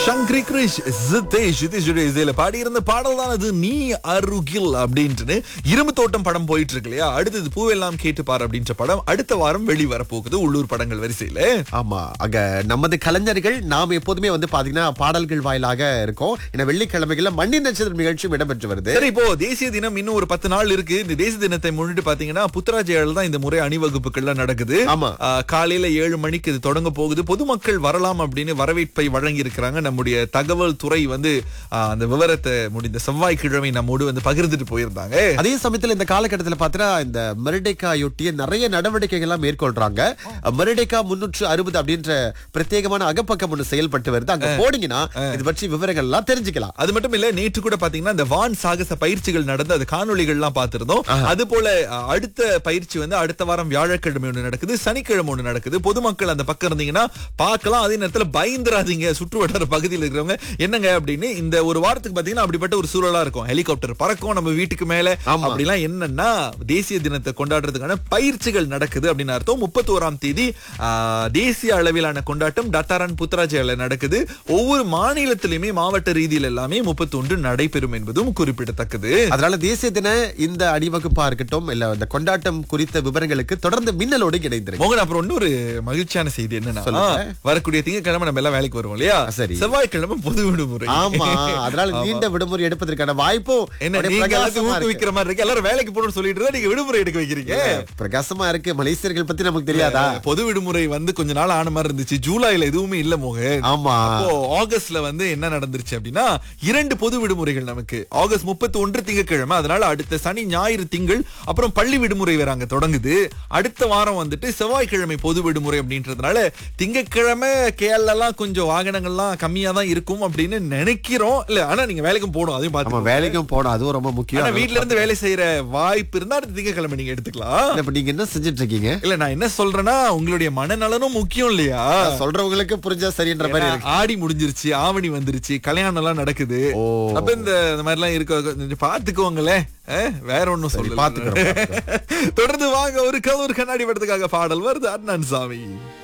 சங்கரி கிரிஷ் ஜிதேஷ் ஜிதேஷுடைய இசையில பாடியிருந்த பாடல் தான் அது நீ அருகில் அப்படின்ட்டு இரும்பு தோட்டம் படம் போயிட்டு இருக்கு இல்லையா அடுத்தது பூவெல்லாம் கேட்டு பாரு அப்படின்ற படம் அடுத்த வாரம் வெளி வரப்போகுது உள்ளூர் படங்கள் வரிசையில ஆமா அங்க நமது கலைஞர்கள் நாம் எப்போதுமே வந்து பாத்தீங்கன்னா பாடல்கள் வாயிலாக இருக்கோம் ஏன்னா வெள்ளிக்கிழமைகள்ல மண்ணின் நட்சத்திரம் நிகழ்ச்சியும் இடம்பெற்று வருது சரி இப்போ தேசிய தினம் இன்னும் ஒரு பத்து நாள் இருக்கு இந்த தேசிய தினத்தை முன்னிட்டு பாத்தீங்கன்னா புத்தராஜையால தான் இந்த முறை அணிவகுப்புகள்லாம் நடக்குது ஆமா. ஆ, காலையில ஏழு மணிக்கு இது தொடங்க போகுது பொதுமக்கள் வரலாம் அப்படின்னு வரவேற்பை வழங்கி இருக்கிறாங்க நம்முடைய தகவல் துறை வந்து ஆ, அந்த விவரத்தை முடிந்த செவ்வாய்க்கிழமை நம்மோடு வந்து பகிர்ந்துட்டு போயிருந்தாங்க அதே சமயத்துல இந்த காலகட்டத்துல பாத்தீங்கன்னா இந்த மெரிடேக்காயொட்டிய நிறைய நடவடிக்கைகள் எல்லாம் மேற்கொள்றாங்க மெரிடேக்கா முன்னூற்று அறுபது அப்படின்ற பிரத்யேகமான அகப்பக்கம் ஒண்ணு செயல்பட்டு வருது அங்க போனீங்கன்னா இது பற்றி விவரங்கள் எல்லாம் தெரிஞ்சுக்கலாம் அது மட்டும் இல்ல நேற்று கூட பாத்தீங்கன்னா இந்த வான் சாகச பயிற்சிகள் நடந்து அது காணொளிகள் எல்லாம் பார்த்திருந்தோம் அது போல அ, அடுத்த பயிற்சி வந்து அடுத்த வாரம் வியாழக்கிழமை ஒண்ணு நடக்குது சனிக்கிழமை ஒண்ணு நடக்குது பொதுமக்கள் அந்த பக்கம் இருந்தீங்கன்னா பார்க்கலாம் அதே நேரத்துல பயந்துராதீங்க சுற்று வட்டார பகுதியில் இருக்கிறவங்க என்னங்க அப்படின்னு இந்த ஒரு வாரத்துக்கு பாத்தீங்கன்னா அப்படிப்பட்ட ஒரு சூழலா இருக்கும் ஹெலிகாப்டர் பறக்கும் நம்ம வீட்டுக்கு மேல ஆமா. அப்படிலாம் என்னன்னா தேசிய தினத்தை கொண்டாடுறதுக்கான பயிற்சிகள் நடக்குது அப்படின்னு அர்த்தம் முப்பத்தி ஓராம் தேதி ஆ, தேசிய அளவிலான கொண்டாட்டம் டட்டாரன் புத்தராஜையில நடக்குது ஒவ்வொரு மாநிலத்திலுமே மாவட்ட ரீதியில் எல்லாமே முப்பத்தி ஒன்று நடைபெறும் என்பதும் குறிப்பிடத்தக்கது அதனால தேசிய தின இந்த அணிவகுப்பா இருக்கட்டும் இல்ல இந்த கொண்டாட்டம் குறித்த விவரங்களுக்கு தொடர்ந்து மின்னலோடு இணைந்திருக்கு மோகன் அப்புறம் இன்னொரு மகிழ்ச்சியான செய்தி என்னன்னா சொல்லுங்க. வரக்கூடிய திங்கட்கிழமை நம்ம எல்லாம் வேலைக்கு வருவோம் இல்லையா சரி. செவ்வாய்க்கிழமை பொது விடுமுறை ஆமா அதனால நீண்ட விடுமுறை எடுப்பதற்கான வாய்ப்பும் என்ன அப்படியே நீங்க எல்லாத்தையும் பிரகாசமா இருக்கு. ஊக்குவிக்கிற மாதிரி இருக்கு எல்லாரும் வேலைக்கு போகணும்னு சொல்லிட்டு இருந்தா நீங்க விடுமுறை எடுக்க வைக்கிறீங்க பிரகாசமா இருக்கு மலேசியர்கள் பத்தி நமக்கு தெரியாதா பொது விடுமுறை வந்து கொஞ்ச நாள் ஆன மாதிரி இருந்துச்சு ஜூலைல எதுவுமே இல்ல மோகன் ஆமா அப்போ ஆகஸ்ட்ல வந்து என்ன நடந்துருச்சு அப்படின்னா இரண்டு பொது விடுமுறைகள் நமக்கு ஆகஸ்ட் முப்பத்தி ஒன்று திங்கட்கிழமை அதனால அடுத்த சனி ஞாயிறு திங்கள் அப்புறம் பள்ளி விடுமுறை வேற அங்க தொடங்குது அடுத்த வாரம் வந்துட்டு செவ்வாய்க்கிழமை பொது விடுமுறை அப்படின்றதுனால திங்கட்கிழமை கேரள எல்லாம் கொஞ்சம் வாகனங்கள்லாம் கம்மியா தான் இருக்கும் அப்படின்னு நினைக்கிறோம் இல்ல ஆனா நீங்க வேலைக்கும் போகணும் அதையும் ஆமா பார்த்து வேலைக்கும் போனோம் அதுவும் ரொம்ப ஆனா முக்கியம் வீட்ல இருந்து வேலை செய்யற வாய்ப்பு இருந்தா அடுத்த திங்கட்கிழமை நீங்க எடுத்துக்கலாம் இப்ப நீங்க என்ன செஞ்சுட்டு இருக்கீங்க இல்ல நான் என்ன சொல்றேன்னா உங்களுடைய மனநலனும் முக்கியம் இல்லையா சொல்றவங்களுக்கு புரிஞ்சா சரின்ற மாதிரி இருக்கு ஆடி முடிஞ்சிருச்சு ஆவணி வந்துருச்சு கல்யாணம் எல்லாம் நடக்குது ஓ. அப்ப இந்த இந்த மாதிரி எல்லாம் இருக்க கொஞ்சம் பாத்துக்கோங்களேன் அஹ், வேற ஒண்ணும் சொல்லி பாத்துக்கிறோம், தொடர்ந்து வாங்க ஒரு கல் ஒரு கண்ணாடி படத்துக்காக பாடல் வருது அண்ணன் சாமி